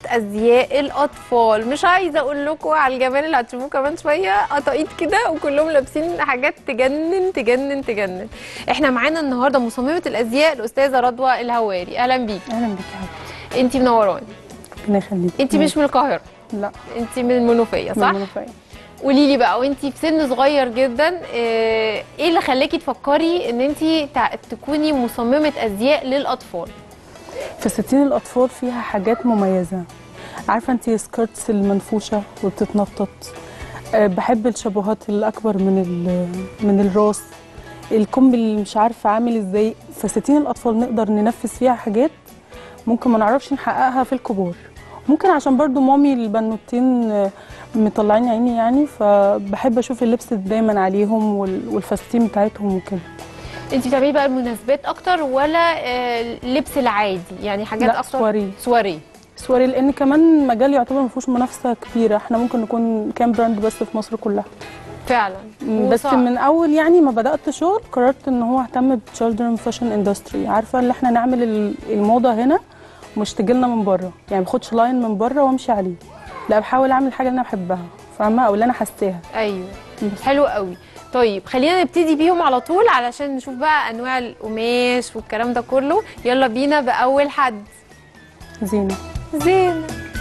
ازياء الاطفال مش عايزه اقول لكم على الجمال اللي هتشوفوه كمان شويه قطاقيط كده وكلهم لابسين حاجات تجنن تجنن تجنن احنا معانا النهارده مصممه الازياء الاستاذه رضوى الهواري اهلا بيكي اهلا بك يا حبيبتي انت منوراني ربنا يخليك انت مش من القاهره لا انت من المنوفيه من صح المنوفية. قولي لي بقى وانت في سن صغير جدا اه، ايه اللي خلاكي تفكري ان انت تع- تكوني مصممه ازياء للاطفال فساتين الاطفال فيها حاجات مميزه عارفه انت سكيرتس المنفوشه وبتتنطط أه بحب الشابوهات الاكبر من ال- من الراس الكم اللي مش عارفه عامل ازاي فساتين الاطفال نقدر ننفذ فيها حاجات ممكن ما نعرفش نحققها في الكبار ممكن عشان برضو مامي البنوتين آه، مطلعين عيني يعني فبحب اشوف اللبس دايما عليهم وال- والفساتين بتاعتهم وكده انت بتعملي بقى المناسبات اكتر ولا اه، اللبس العادي يعني حاجات لا اكتر سواري سواري سوري لان كمان مجال يعتبر ما فيهوش منافسه كبيره احنا ممكن نكون كام براند بس في مصر كلها فعلا بس وصعب. من اول يعني ما بدات شغل قررت ان هو اهتم بتشيلدرن فاشن اندستري عارفه ان احنا نعمل ال- الموضه هنا ومش تجيلنا من بره يعني ما باخدش لاين من بره وامشي عليه لا بحاول اعمل حاجه اللي انا بحبها فاهمه او اللي انا حاساها ايوه بس. حلو قوي طيب خلينا نبتدي بيهم على طول علشان نشوف بقى انواع القماش والكلام ده كله يلا بينا باول حد زينه زين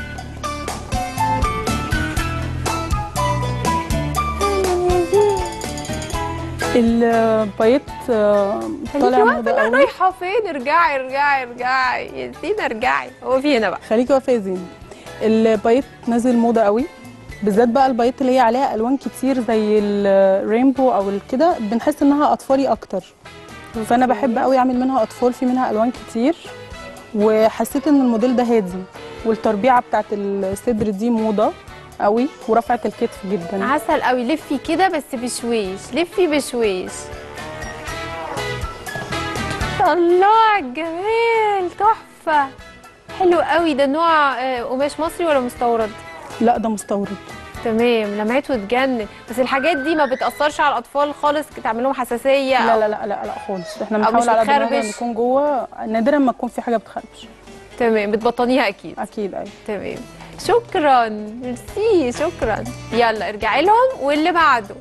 البايت آه، طالع خليكي موضه واقفه لا قوي رايحه فين ارجعي ارجعي ارجعي يا زينه ارجعي هو في هنا بقى خليكي واقفه يا زينه البايت نازل موضه قوي بالذات بقى البايت اللي هي عليها الوان كتير زي الرينبو او كده بنحس انها اطفالي اكتر فانا بحب قوي اعمل منها اطفال في منها الوان كتير وحسيت ان الموديل ده هادي والتربيعه بتاعت الصدر دي موضه قوي ورفعه الكتف جدا عسل قوي لفي كده بس بشويش لفي بشويش الله على الجمال تحفه حلو قوي ده نوع آه، قماش مصري ولا مستورد لا ده مستورد تمام لمعته تجنن بس الحاجات دي ما بتاثرش على الاطفال خالص تعمل لهم حساسيه لا أو- لا لا لا لا خالص احنا أو بنحاول مش على قد ما نقدر بتخربش. نكون جوه نادرا ما تكون في حاجه بتخربش تمام بتبطنيها اكيد اكيد ايوه تمام شكرا ميرسي شكرا يلا ارجعي لهم واللي بعده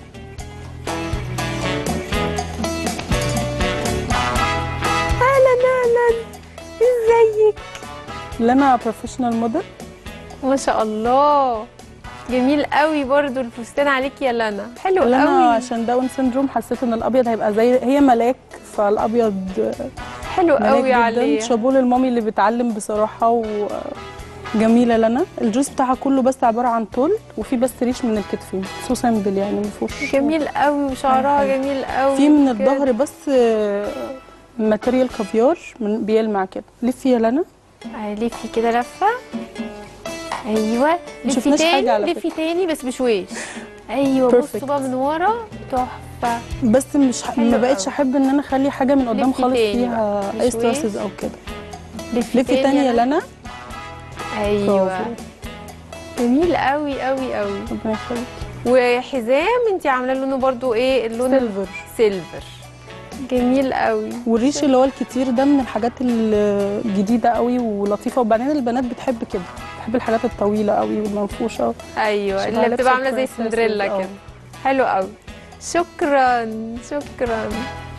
اهلا اهلا ازيك اللي انا بروفيشنال موديل ما شاء الله جميل قوي برضو الفستان عليك يا لنا حلو اللي انا قوي عشان داون سيندروم حسيت ان الابيض هيبقى زي هي ملاك فالابيض حلو ملاك قوي جدا عليه شابوه للمامي اللي بتعلم بصراحه وجميله لنا الجوز بتاعها كله بس عباره عن طول وفي بس ريش من الكتفين سو سامبل يعني ما فيهوش جميل قوي وشعرها حلو. جميل قوي في من كده. الظهر بس ماتيريال كافيار من بيلمع كده لفي يا لنا آه، لفي كده لفه ايوه ما لفي شفناش حاجة تاني على لفي تاني بس بشويش ايوه بصوا Perfect. بقى من ورا تحفه بس مش ح... حلو ما بقتش قوي. احب ان انا اخلي حاجه من قدام لفي خالص تاني فيها بقى. اي مش ستراسز او كده لفي, لفي تاني يا لنا ايوه برافو. جميل قوي قوي قوي ربنا يخليك وحزام انت عامله لونه برضو ايه اللون سيلفر سيلفر جميل قوي والريش اللي هو الكتير ده من الحاجات الجديده قوي ولطيفه وبعدين البنات بتحب كده بتحب الحاجات الطويله قوي والمنفوشه ايوه شبه اللي بتبقى لبس عامله زي البرنسيس سندريلا اه. كده حلو قوي شكرا شكرا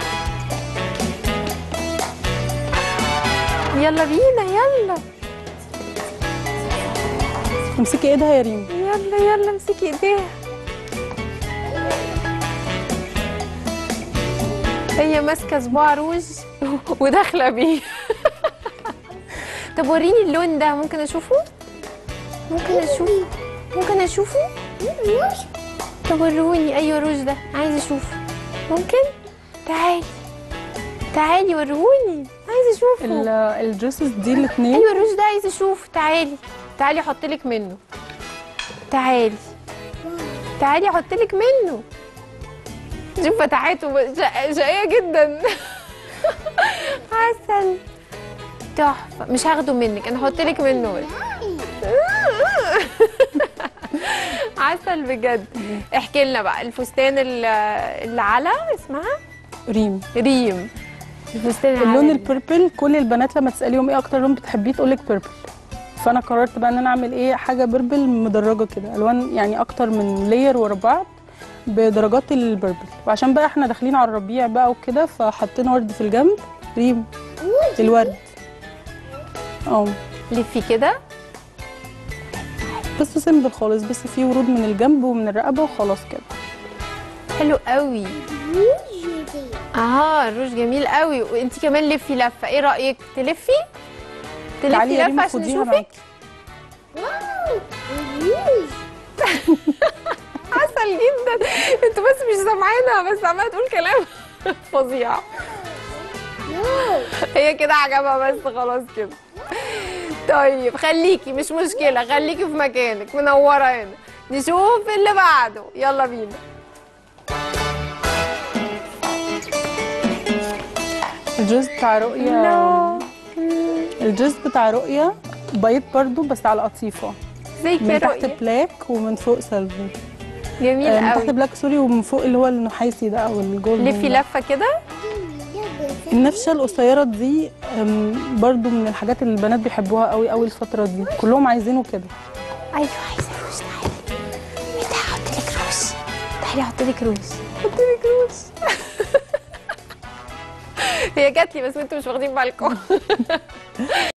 يلا بينا يلا امسكي ايدها يا ريم يلا يلا امسكي ايديها هي ماسكه صباع روج وداخله بيه طب وريني اللون ده ممكن اشوفه ممكن اشوفه ممكن اشوفه طب وروني ايوه روج ده عايزه اشوفه ممكن تعالي تعالي وروني عايزه اشوفه ال- الدريسز دي الاثنين ايوه الروج ده عايزه اشوفه تعالي تعالي احط لك منه تعالي تعالي احط لك منه شوف فتحته شق- شقيه جدا عسل تحفه مش هاخده منك انا هحط لك منه بس عسل بجد احكي لنا بقى الفستان ال- اللي على اسمها ريم ريم الفستان اللون على البيربل كل البنات لما تساليهم ايه اكتر لون بتحبيه تقول لك بيربل فانا قررت بقى ان انا اعمل ايه حاجه بيربل مدرجه كده الوان يعني اكتر من لاير ورا بعض بدرجات البيربل وعشان بقى احنا داخلين على الربيع بقى وكده فحطينا ورد في الجنب ريم الورد اه لفي كده بس سيمبل خالص بس في ورود من الجنب ومن الرقبه وخلاص كده حلو قوي اه الروج جميل قوي وانت كمان لفي لفه ايه رايك تلفي تعالي تلفي يا لفه ريم عشان خديها نشوفك معاكي عسل جدا انتوا بس مش سامعينها بس عماله تقول كلام فظيع هي كده عجبها بس خلاص كده طيب خليكي مش مشكله خليكي في مكانك منوره هنا نشوف اللي بعده يلا بينا الجوز بتاع رؤية الجوز بتاع رؤية بيض برضو بس على قطيفة زي من كده تحت رؤية. بلاك ومن فوق سيلفر جميل آه، من تحت قوي بلاك سوري ومن فوق اللي هو النحاسي ده او الجولد لفي لفه كده النفشه القصيره دي أم، برضو من الحاجات اللي البنات بيحبوها قوي قوي الفتره دي كلهم عايزينه كده ايوه عايزه روج تعالي تعالي احط لك روج تعالي احط لك روج احط لك روج هي جات لي بس انتوا مش واخدين بالكم